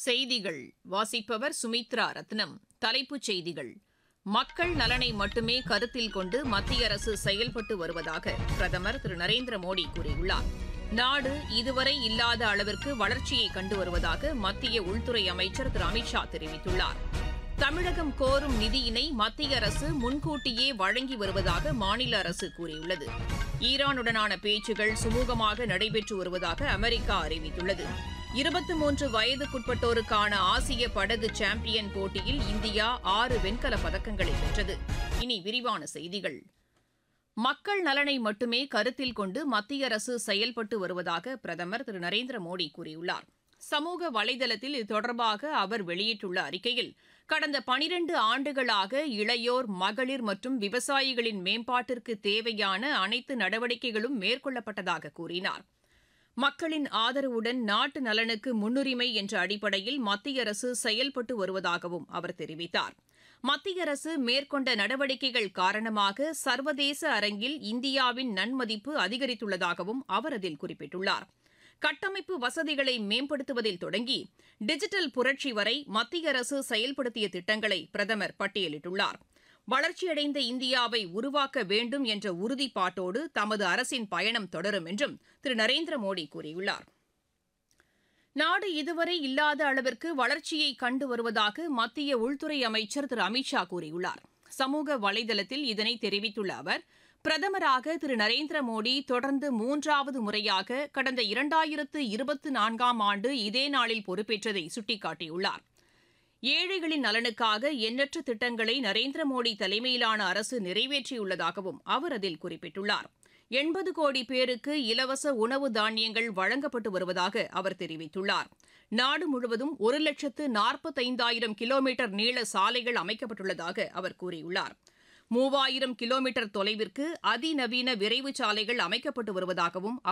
செய்திகள் வாசிப்பவர் சுமித்ரா ரத்னம் தலைப்புச் செய்திகள் மக்கள் நலனை மட்டுமே கருத்தில் கொண்டு மத்திய அரசு செயல்பட்டு வருவதாக பிரதமர் திரு நரேந்திர மோடி கூறியுள்ளார் நாடு இதுவரை இல்லாத அளவிற்கு வளர்ச்சியை கண்டு வருவதாக மத்திய உள்துறை அமைச்சர் திரு அமித்ஷா தெரிவித்துள்ளார் தமிழகம் கோரும் நிதியினை மத்திய அரசு முன்கூட்டியே வழங்கி வருவதாக மாநில அரசு கூறியுள்ளது ஈரானுடனான பேச்சுகள் சுமூகமாக நடைபெற்று வருவதாக அமெரிக்கா அறிவித்துள்ளது இருபத்தி மூன்று வயதுக்குட்பட்டோருக்கான ஆசிய படகு சாம்பியன் போட்டியில் இந்தியா ஆறு வெண்கலப் பதக்கங்களை வென்றது இனி விரிவான செய்திகள் மக்கள் நலனை மட்டுமே கருத்தில் கொண்டு மத்திய அரசு செயல்பட்டு வருவதாக பிரதமர் திரு நரேந்திர மோடி கூறியுள்ளார் சமூக வலைதளத்தில் இது தொடர்பாக அவர் வெளியிட்டுள்ள அறிக்கையில் கடந்த பனிரண்டு ஆண்டுகளாக இளையோர் மகளிர் மற்றும் விவசாயிகளின் மேம்பாட்டிற்கு தேவையான அனைத்து நடவடிக்கைகளும் மேற்கொள்ளப்பட்டதாக கூறினார் மக்களின் ஆதரவுடன் நாட்டு நலனுக்கு முன்னுரிமை என்ற அடிப்படையில் மத்திய அரசு செயல்பட்டு வருவதாகவும் அவர் தெரிவித்தார் மத்திய அரசு மேற்கொண்ட நடவடிக்கைகள் காரணமாக சர்வதேச அரங்கில் இந்தியாவின் நன்மதிப்பு அதிகரித்துள்ளதாகவும் அவர் அதில் குறிப்பிட்டுள்ளார் கட்டமைப்பு வசதிகளை மேம்படுத்துவதில் தொடங்கி டிஜிட்டல் புரட்சி வரை மத்திய அரசு செயல்படுத்திய திட்டங்களை பிரதமர் பட்டியலிட்டுள்ளார் வளர்ச்சியடைந்த இந்தியாவை உருவாக்க வேண்டும் என்ற உறுதிப்பாட்டோடு தமது அரசின் பயணம் தொடரும் என்றும் திரு நரேந்திர மோடி கூறியுள்ளார் நாடு இதுவரை இல்லாத அளவிற்கு வளர்ச்சியை கண்டு வருவதாக மத்திய உள்துறை அமைச்சர் திரு அமித்ஷா கூறியுள்ளார் சமூக வலைதளத்தில் இதனை தெரிவித்துள்ள அவர் பிரதமராக திரு நரேந்திர மோடி தொடர்ந்து மூன்றாவது முறையாக கடந்த இரண்டாயிரத்து இருபத்தி நான்காம் ஆண்டு இதே நாளில் பொறுப்பேற்றதை சுட்டிக்காட்டியுள்ளார் ஏழைகளின் நலனுக்காக எண்ணற்ற திட்டங்களை நரேந்திர மோடி தலைமையிலான அரசு நிறைவேற்றியுள்ளதாகவும் அவர் அதில் குறிப்பிட்டுள்ளார் எண்பது கோடி பேருக்கு இலவச உணவு தானியங்கள் வழங்கப்பட்டு வருவதாக அவர் தெரிவித்துள்ளார் நாடு முழுவதும் ஒரு லட்சத்து நாற்பத்தைந்தாயிரம் கிலோமீட்டர் நீள சாலைகள் அமைக்கப்பட்டுள்ளதாக அவர் கூறியுள்ளார் மூவாயிரம் கிலோமீட்டர் தொலைவிற்கு அதிநவீன விரைவு சாலைகள் அமைக்கப்பட்டு வருவதாகவும்